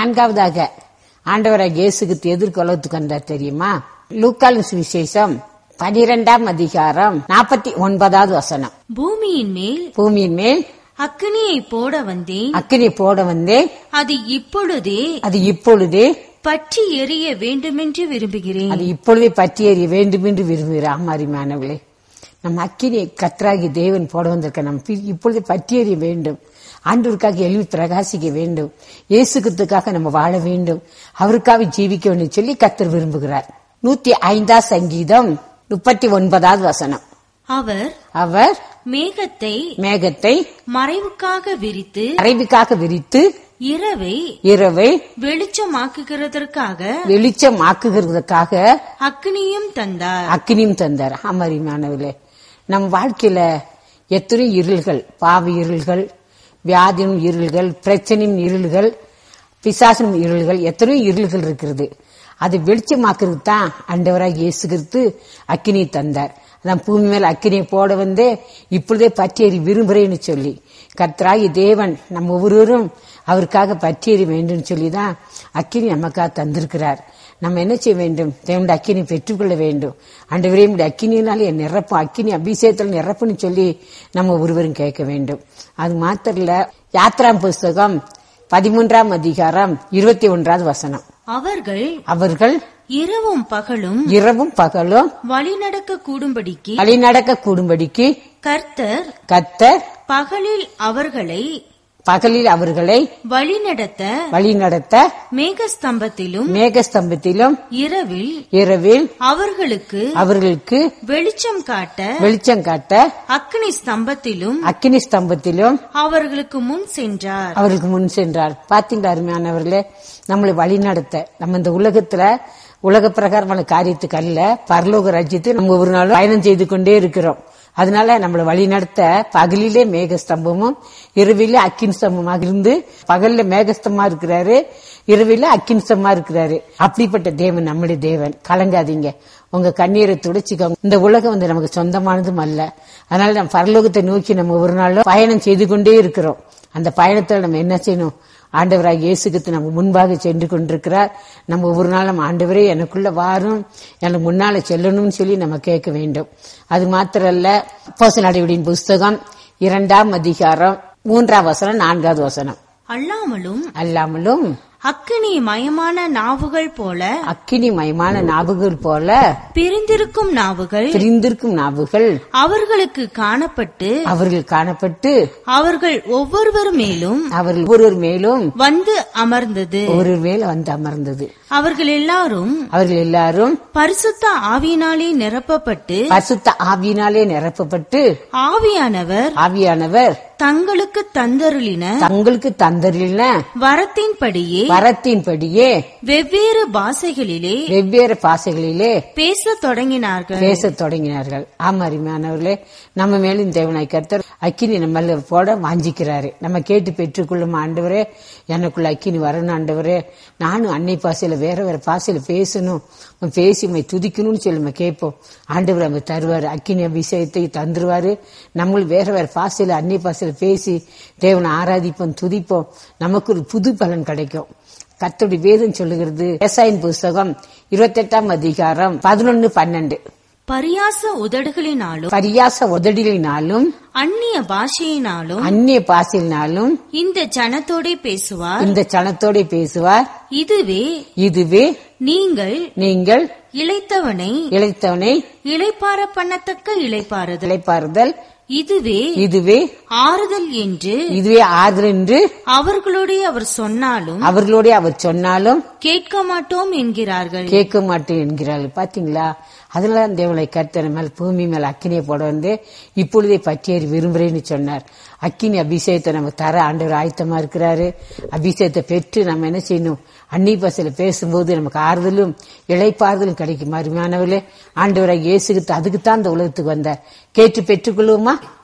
நான்காவதாக ஆண்டவராக இயேசுக்கு எதிர்கொள்ளத்துக்கு வந்தார் தெரியுமா லூக்காலின் சுவிசேஷம் பனிரெண்டாம் அதிகாரம் நாற்பத்தி ஒன்பதாவது வசனம் பூமியின் மேல் பூமியின் மேல் அக்கினியை போட வந்தேன் அக்கினி போட வந்தே அது இப்பொழுதே அது இப்பொழுதே பற்றி எரிய வேண்டுமென்று விரும்புகிறேன் அது இப்பொழுதே பற்றி எறிய வேண்டும் என்று விரும்புகிறார் ஆமாரிமானவளே நம்ம அக்கினியை கத்ராகி தேவன் போட வந்திருக்க நம்ம பி- இப்பொழுதே பற்றி எறிய வேண்டும் ஆண்டவருக்காக எழுதி பிரகாசிக்க வேண்டும் இயேசுக்கத்துக்காக நம்ம வாழ வேண்டும் அவருக்காக ஜீவிக்க வேண்டும் சொல்லி கத்தர் விரும்புகிறார் நூத்தி ஐந்தா சங்கீதம் முப்பத்தி ஒன்பதாவது வசனம் அவர் அவர் மேகத்தை மேகத்தை மறைவுக்காக விரித்து அறைவுக்காக விரித்து இரவை இரவை வெளிச்சமாக்குகிறதற்காக வெளிச்சமாக்குகிறதுக்காக அக்னியும் தந்தார் அக்கினியும் தந்தார் அமரிமானவர்களே நம் வாழ்க்கையில எத்தனை இருள்கள் பாவ இருள்கள் வியாதியும் இருள்கள் பிரச்சனையும் இருள்கள் பிசாசனும் இருள்கள் எத்தனையோ இருள்கள் இருக்கிறது அது வெளிச்சமாக்குறதுக்கு தான் ஆண்டவராக இயேசு கிறிஸ்து அக்கினி தந்தார் அதான் பூமி மேல அக்கினியை போட வந்து இப்பொழுதே பற்றியறி விரும்புகிறேன்னு சொல்லி கர்த்தராகி தேவன் நம்ம ஒவ்வொருவரும் அவருக்காக பற்றியறி வேண்டும் சொல்லி தான் அக்கினி நமக்காக தந்திருக்கிறார் நம்ம என்ன செய்ய வேண்டும் தேவனுடைய அக்கினி பெற்றுக்கொள்ள வேண்டும் ஆண்டவரே உடைய அக்கினியினாலே என் நிரப்பும் அக்கினி அபிஷேகத்தில் நிரப்புன்னு சொல்லி நம்ம ஒருவரும் கேட்க வேண்டும் அது மாத்திரம் இல்ல யாத்ராம் புஸ்தகம் பதிமூன்றாம் அதிகாரம் இருபத்தி ஒன்றாவது வசனம் அவர்கள் அவர்கள் இரவும் பகலும் இரவும் பகலும் வழிநடக்க கூடும்படிக்கு வழிநடக்க கூடும்படிக்கு கர்த்தர் கத்தர் பகலில் அவர்களை பகலில் அவர்களை வழிநடத்த வழிநடத்த மேகஸ்தம்பத்திலும் மேகஸ்தம்பத்திலும் இரவில் இரவில் அவர்களுக்கு அவர்களுக்கு வெளிச்சம் காட்ட வெளிச்சம் காட்ட அக்னி ஸ்தம்பத்திலும் அக்கினி ஸ்தம்பத்திலும் அவர்களுக்கு முன் சென்றார் அவருக்கு முன் சென்றார் பாத்தீங்களா அருமையானவர்களே நம்மளை வழி நடத்த நம்ம இந்த உலகத்துல உலக பிரகாரமான காரியத்துக்கு அல்ல பரலோக ராஜ்யத்தை நம்ம ஒரு நாளும் பயணம் செய்து கொண்டே இருக்கிறோம் அதனால நம்மளை வழி நடத்த பகலிலே மேகஸ்தம்பமும் இரவிலே அக்கின் ஸ்தம்பமாக இருந்து பகல்ல மேகஸ்தமா இருக்கிறாரு இரவில அக்கின் ஸ்தம்பமா இருக்கிறாரு அப்படிப்பட்ட தேவன் நம்முடைய தேவன் கலங்காதீங்க உங்க கண்ணீரை துடைச்சிக்கோங்க இந்த உலகம் வந்து நமக்கு சொந்தமானதும் அல்ல அதனால நம்ம பரலோகத்தை நோக்கி நம்ம ஒரு நாளும் பயணம் செய்து கொண்டே இருக்கிறோம் அந்த பயணத்துல நம்ம என்ன செய்யணும் ஆண்டவராக இயேசுக்கு நம்ம முன்பாக சென்று கொண்டிருக்கிறார் நம்ம ஒவ்வொரு நாளும் ஆண்டவரே எனக்குள்ள வாரும் எனக்கு முன்னால செல்லணும்னு சொல்லி நம்ம கேட்க வேண்டும் அது மாத்திரல்ல போச நடவடின் புஸ்தகம் இரண்டாம் அதிகாரம் மூன்றாம் வசனம் நான்காவது வசனம் அல்லாமலும் அல்லாமலும் அக்கினி மயமான நாவுகள் போல அக்கினி மயமான நாவுகள் போல பிரிந்திருக்கும் நாவுகள் பிரிந்திருக்கும் நாவுகள் அவர்களுக்கு காணப்பட்டு அவர்கள் காணப்பட்டு அவர்கள் ஒவ்வொருவர் மேலும் அவர்கள் ஒருவர் மேலும் வந்து அமர்ந்தது ஒரு மேல் வந்து அமர்ந்தது அவர்கள் எல்லாரும் அவர்கள் எல்லாரும் பரிசுத்த ஆவியினாலே நிரப்பப்பட்டு பசுத்த ஆவியினாலே நிரப்பப்பட்டு ஆவியானவர் ஆவியானவர் தங்களுக்கு தந்தருளின தங்களுக்கு தந்தரின வரத்தின்படியே வரத்தின்படியே வெவ்வேறு பாஷைகளிலே வெவ்வேறு பாசைகளிலே பேசத் தொடங்கினார்கள் பேசத் தொடங்கினார்கள் ஆமா அருமையானவர்களே நம்ம மேலும் தேவனாய் கர்த்தர் அக்கினி நம்ம போட வாஞ்சிக்கிறாரு நம்ம கேட்டு பெற்றுக்கொள்ளும் ஆண்டவரே எனக்குள்ள அக்கினி வரணும் ஆண்டவரே நானும் அன்னை பாசையில வேற வேற பாசையில பேசணும் உம் பேசி உம்மை துதிக்கணும்னு சொல்லி நம்ம கேட்போம் ஆண்டவர் நம்ம தருவாரு அக்கினி அபிஷேகத்தை தந்துருவாரு நம்மளும் வேற வேற பாசையில அன்னை பாசையில பேசி தேவனை ஆராதிப்போம் துதிப்போம் நமக்கு ஒரு புது பலன் கிடைக்கும் கர்த்தருடைய வேதம் சொல்லுகிறது விவசாயின் புஸ்தகம் இருபத்தெட்டாம் அதிகாரம் பதினொன்னு பன்னெண்டு பரியாச உதடுகளினாலும் பரியாச உதடிலினாலும் அந்நிய பாஷையினாலும் அந்நிய பாசையினாலும் இந்த ஜனத்தோடே பேசுவார் இந்த சனத்தோட பேசுவார் இதுவே இதுவே நீங்கள் நீங்கள் இளைத்தவனை இழைத்தவனை இளைப்பார பண்ணத்தக்க இளைப்பாறுதல் இழைப்பாறுதல் இதுவே இதுவே ஆறுதல் என்று இதுவே ஆதல் என்று அவர்களுடைய அவர் சொன்னாலும் அவர்களோட அவர் சொன்னாலும் கேட்க மாட்டோம் என்கிறார்கள் கேட்க மாட்டேன் என்கிறார்கள் பாத்தீங்களா அதுல தேவனை கர்த்தர் மேல் பூமி மேல அக்கினியை போட வந்து இப்பொழுதே பற்றியேறி விரும்புறேன்னு சொன்னார் அக்கினி அபிஷேகத்தை நம்ம தர ஆண்டவர் ஆயத்தமா இருக்கிறாரு அபிஷேகத்தை பெற்று நம்ம என்ன செய்யணும் அன்னி பசல பேசும்போது நமக்கு ஆறுதலும் இழைப்பாறுதலும் கிடைக்கும் அருமையானவர்களே ஆண்டவராக இயேசுகிட்டு அதுக்குத்தான் இந்த உலகத்துக்கு வந்தார் கேட்டு பெற்றுக்கொள்வோமா